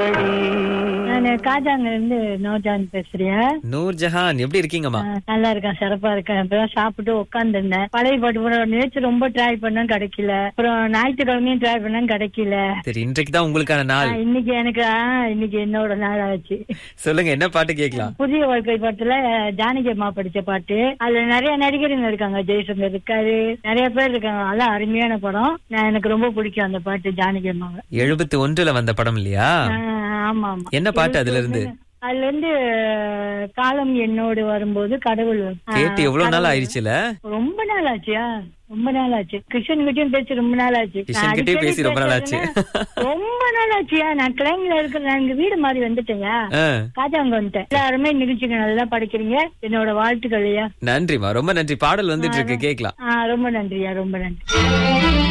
வந்ததடி நான் காஜாங்க இருந்து நோஜான் பேசுறேன் நூர் ஜஹான் எப்படி இருக்கீங்கம்மா ஆ, நல்லா இருக்கேன் சிறப்பா இருக்கேன் இப்பதான் சாப்பிட்டு உட்காந்துருந்தேன் பழைய பாட்டு போட நேற்று ரொம்ப ட்ரை பண்ணேன் கிடைக்கல அப்புறம் ஞாயிற்றுக்கிழமையும் ட்ரை பண்ணேன் கிடைக்கல சரி இன்றைக்கு தான் உங்களுக்கான ஆ, நாள் இன்னைக்கு எனக்கு ஆ, இன்னைக்கு என்னோட நாள் ஆச்சு சொல்லுங்க என்ன பாட்டு கேட்கலாம் புதிய வாழ்க்கை பாட்டுல ஜானகி அம்மா படிச்ச பாட்டு அதுல நிறைய நடிகருங்க இருக்காங்க ஜெய்சங்கர் இருக்காரு நிறைய பேர் இருக்காங்க அதெல்லாம் அருமையான படம் நான் எனக்கு ரொம்ப பிடிக்கும் அந்த பாட்டு ஜானகி அம்மாவை எழுபத்தி ஒன்றுல வந்த படம் இல்லையா ஆ, ஆமா ஆமா என்ன பாட்டு அதுல இருந்து அதுல இருந்து காலம் என்னோடு வரும்போது கடவுள் வரும். ஆ, கேட்டு எவ்வளவு நாள் கடவுள் ஆயிடுச்சுல ரொம்ப நாள் ஆச்சுயா ரொம்ப நாள் ஆச்சு கிருஷ்ணன் கிட்டயும் பேசி ரொம்ப நாள் ஆச்சு கிஷன் நான் கிட்டயே அடிக்கடி பேசி ரொம்ப நாள் ஆச்சு. பேசுறதுன்னா ரொம்ப நாள் ஆச்சுயா நான் கிளைம்ல இருக்கிற நான் எங்க வீடு மாதிரி வந்துட்டேன்யா ஆ, காஜாங்க வந்துட்டேன் எல்லாருமே நிகழ்ச்சிக்கு நல்லா படிக்கிறீங்க என்னோட வாழ்த்துக்கள்யா நன்றிமா ரொம்ப நன்றி பாடல் வந்துட்டு இருக்கு கேட்கலாம் ஆ ரொம்ப நன்றியா ரொம்ப நன்றி